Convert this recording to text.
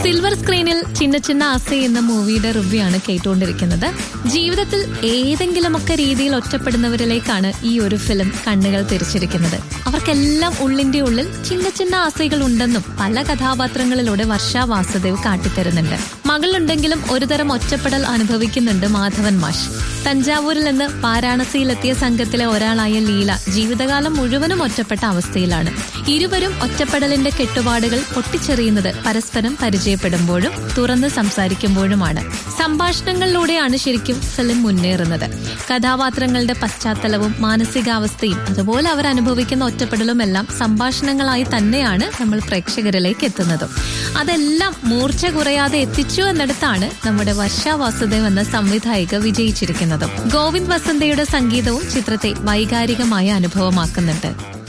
silver സ്ക്രീനിൽ ചിന്ന ചിന്ന ആസെ എന്ന മൂവിയുടെ റിവ്യൂ ആണ് കേട്ടുകൊണ്ടിരിക്കുന്നത് ജീവിതത്തിൽ ഏതെങ്കിലുമൊക്കെ രീതിയിൽ ഒറ്റപ്പെടുന്നവരിലേക്കാണ് ഈ ഒരു ഫിലിം കണ്ണുകൾ തിരിച്ചിരിക്കുന്നത് അവർക്കെല്ലാം ഉള്ളിന്റെ ഉള്ളിൽ ചിന്ന ചിന്ന ആസൈകൾ ഉണ്ടെന്നും പല കഥാപാത്രങ്ങളിലൂടെ വർഷ വാസുദേവ് കാട്ടിത്തരുന്നുണ്ട് മകളുണ്ടെങ്കിലും ഒരുതരം ഒറ്റപ്പെടൽ അനുഭവിക്കുന്നുണ്ട് മാധവൻ മാഷ് തഞ്ചാവൂരിൽ നിന്ന് വാരാണസിയിലെത്തിയ സംഘത്തിലെ ഒരാളായ ലീല ജീവിതകാലം മുഴുവനും ഒറ്റപ്പെട്ട അവസ്ഥയിലാണ് ഇരുവരും ഒറ്റപ്പെടലിന്റെ കെട്ടുപാടുകൾ പൊട്ടിച്ചെറിയുന്നത് പരസ്പരം പരിചയപ്പെടുമ്പോഴും തുറന്ന് സംസാരിക്കുമ്പോഴുമാണ് സംഭാഷണങ്ങളിലൂടെയാണ് ശരിക്കും ഫിലിം മുന്നേറുന്നത് കഥാപാത്രങ്ങളുടെ പശ്ചാത്തലവും മാനസികാവസ്ഥയും അതുപോലെ അവർ അനുഭവിക്കുന്ന ഒറ്റപ്പെടലും എല്ലാം സംഭാഷണങ്ങളായി തന്നെയാണ് നമ്മൾ പ്രേക്ഷകരിലേക്ക് എത്തുന്നതും അതെല്ലാം മൂർച്ച കുറയാതെ എത്തിച്ചു എന്നിടത്താണ് നമ്മുടെ വർഷ വാസുദേവ് എന്ന സംവിധായിക വിജയിച്ചിരിക്കുന്നതും ഗോവിന്ദ് വസന്തയുടെ സംഗീതവും ചിത്രത്തെ വൈകാരികമായ അനുഭവമാക്കുന്നുണ്ട്